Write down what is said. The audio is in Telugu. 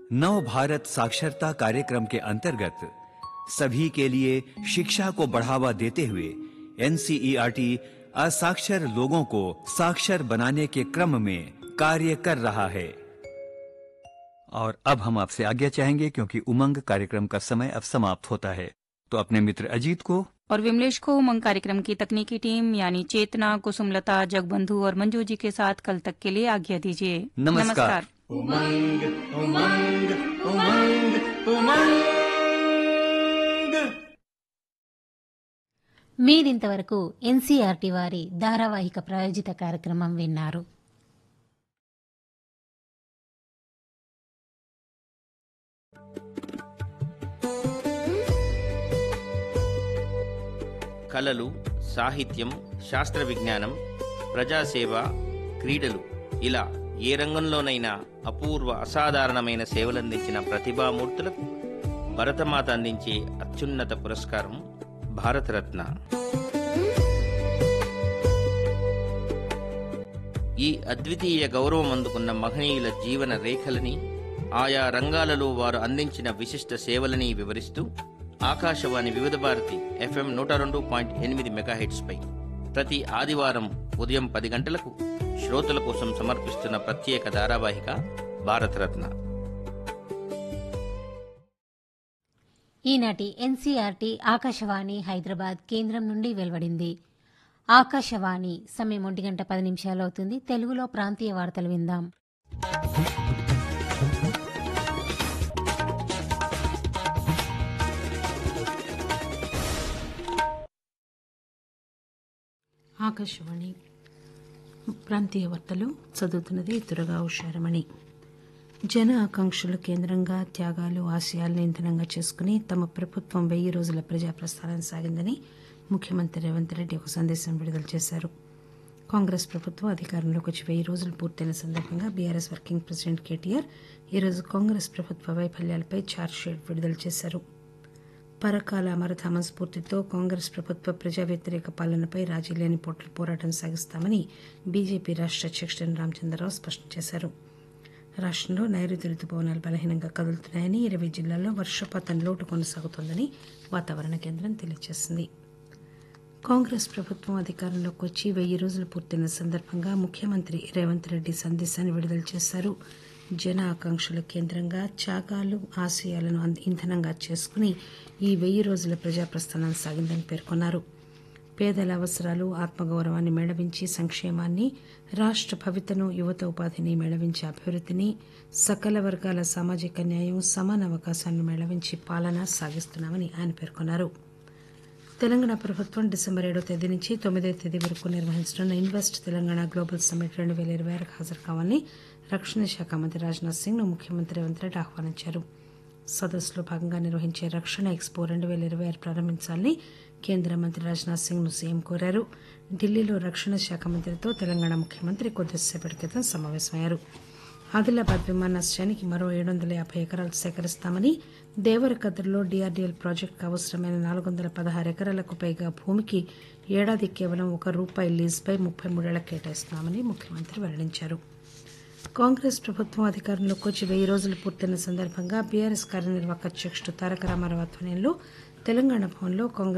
नव भारत साक्षरता कार्यक्रम के अंतर्गत सभी के लिए शिक्षा को बढ़ावा देते हुए एनसीईआरटी असाक्षर लोगों को साक्षर बनाने के क्रम में कार्य कर रहा है और अब हम आपसे आज्ञा चाहेंगे क्योंकि उमंग कार्यक्रम का समय अब समाप्त होता है तो अपने मित्र अजीत को और विमलेश को उमंग कार्यक्रम की तकनीकी टीम यानी चेतना कुसुमलता जगबंधु और मंजू जी के साथ कल तक के लिए आज्ञा दीजिए नमस्कार। उमंग उमंग उमंग उमंग మీరింతవరకు ఎన్సీఆర్టీ వారి ధారావాహిక ప్రాయోజిత కార్యక్రమం విన్నారు కళలు సాహిత్యం శాస్త్ర విజ్ఞానం ప్రజాసేవ క్రీడలు ఇలా ఏ రంగంలోనైనా అపూర్వ అసాధారణమైన సేవలందించిన ప్రతిభామూర్తులకు భరతమాత అందించే అత్యున్నత పురస్కారం భారతరత్న ఈ అద్వితీయ గౌరవం అందుకున్న మహనీయుల జీవన రేఖలని ఆయా రంగాలలో వారు అందించిన విశిష్ట సేవలని వివరిస్తూ ఆకాశవాణి వివిధ భారతి ఎఫ్ఎం నూట రెండు పాయింట్ ఎనిమిది మెగాహెట్స్పై ప్రతి ఆదివారం ఉదయం పది గంటలకు శ్రోతల కోసం సమర్పిస్తున్న ప్రత్యేక ధారావాహిక భారతరత్న ఈనాటి ఎన్సీఆర్టీ ఆకాశవాణి హైదరాబాద్ కేంద్రం నుండి వెలువడింది ఆకాశవాణి సమయం ఒంటి గంట పది నిమిషాలు అవుతుంది తెలుగులో ప్రాంతీయ వార్తలు విందాం ఆకాశవాణి ప్రాంతీయ వార్తలు చదువుతున్నది దురగా ఉషారమణి జన ఆకాంక్షలు కేంద్రంగా త్యాగాలు ఆశయాలను ఇంధనంగా చేసుకుని తమ ప్రభుత్వం వెయ్యి రోజుల ప్రజా ప్రస్థానం సాగిందని ముఖ్యమంత్రి రేవంత్ రెడ్డి ఒక సందేశం విడుదల చేశారు కాంగ్రెస్ ప్రభుత్వం అధికారంలోకి వచ్చి వెయ్యి రోజులు పూర్తయిన సందర్భంగా బీఆర్ఎస్ వర్కింగ్ ప్రెసిడెంట్ కేటీఆర్ ఈరోజు కాంగ్రెస్ ప్రభుత్వ వైఫల్యాలపై ఛార్జ్షీట్ విడుదల చేశారు పరకాల అమరధామ స్ఫూర్తితో కాంగ్రెస్ ప్రభుత్వ ప్రజా వ్యతిరేక పాలనపై రాజీ లేని పోట్ల పోరాటం సాగిస్తామని బీజేపీ రాష్ట్ర అధ్యక్షుడు రామచంద్రరావు స్పష్టం చేశారు రాష్ట్రంలో నైరుతి రుతుపవనాలు బలహీనంగా కదులుతున్నాయని ఇరవై జిల్లాల్లో వర్షపాతం లోటు కొనసాగుతోందని వాతావరణ కేంద్రం తెలియజేసింది కాంగ్రెస్ ప్రభుత్వం అధికారంలోకి వచ్చి వెయ్యి రోజులు పూర్తయిన సందర్భంగా ముఖ్యమంత్రి రేవంత్ రెడ్డి సందేశాన్ని విడుదల చేశారు జన ఆకాంక్షల కేంద్రంగా త్యాగాలు ఆశయాలను అంద- ఇంధనంగా చేసుకుని ఈ వెయ్యి రోజుల ప్రజాప్రస్థానం సాగిందని పేర్కొన్నారు పేదల అవసరాలు ఆత్మగౌరవాన్ని మేళవించి సంక్షేమాన్ని రాష్ట్ర భవితను యువత ఉపాధిని మేళవించి అభివృద్ధిని సకల వర్గాల సామాజిక న్యాయం సమాన అవకాశాలను మేళవించి పాలన సాగిస్తున్నామని ఆయన పేర్కొన్నారు తెలంగాణ ప్రభుత్వం డిసెంబర్ ఏడో తేదీ నుంచి తొమ్మిదో తేదీ వరకు నిర్వహించనున్న ఇన్వెస్ట్ తెలంగాణ గ్లోబల్ సమ్మిట్ రెండు వేల ఇరవై ఆరుకు హాజరు కావాలని రక్షణ శాఖ మంత్రి రాజ్నాథ్ సింగ్ ను ముఖ్యమంత్రి రేవంత్ రెడ్డి ఆహ్వానించారు సదస్సులో భాగంగా నిర్వహించే రక్షణ ఎక్స్పో రెండు వేల ఇరవై ఆరు ప్రారంభించాలని కేంద్ర మంత్రి రాజ్నాథ్ సింగ్ ను సీఎం కోరారు ఢిల్లీలో రక్షణ శాఖ మంత్రితో తెలంగాణ ముఖ్యమంత్రి కొద్దిసేపటి క్రితం సమావేశమయ్యారు ఆదిలాబాద్ విమానాశ్రయానికి మరో ఏడు వందల యాభై ఎకరాలు సేకరిస్తామని దేవరకద్రలో డీఆర్డీఎల్ ప్రాజెక్టుకు అవసరమైన నాలుగు వందల పదహారు ఎకరాలకు పైగా భూమికి ఏడాది కేవలం ఒక రూపాయి లీజుపై ముప్పై మూడేళ్ల కేటాయిస్తున్నామని ముఖ్యమంత్రి వెల్లడించారు కాంగ్రెస్ ప్రభుత్వం అధికారంలోకి వచ్చి వెయ్యి రోజులు పూర్తయిన సందర్భంగా బీఆర్ఎస్ కార్యనిర్వాహక అధ్యక్షుడు తారక రామారావు ఆధ్వర్యంలో తెలంగాణ భవన్లో కాంగ్రెస్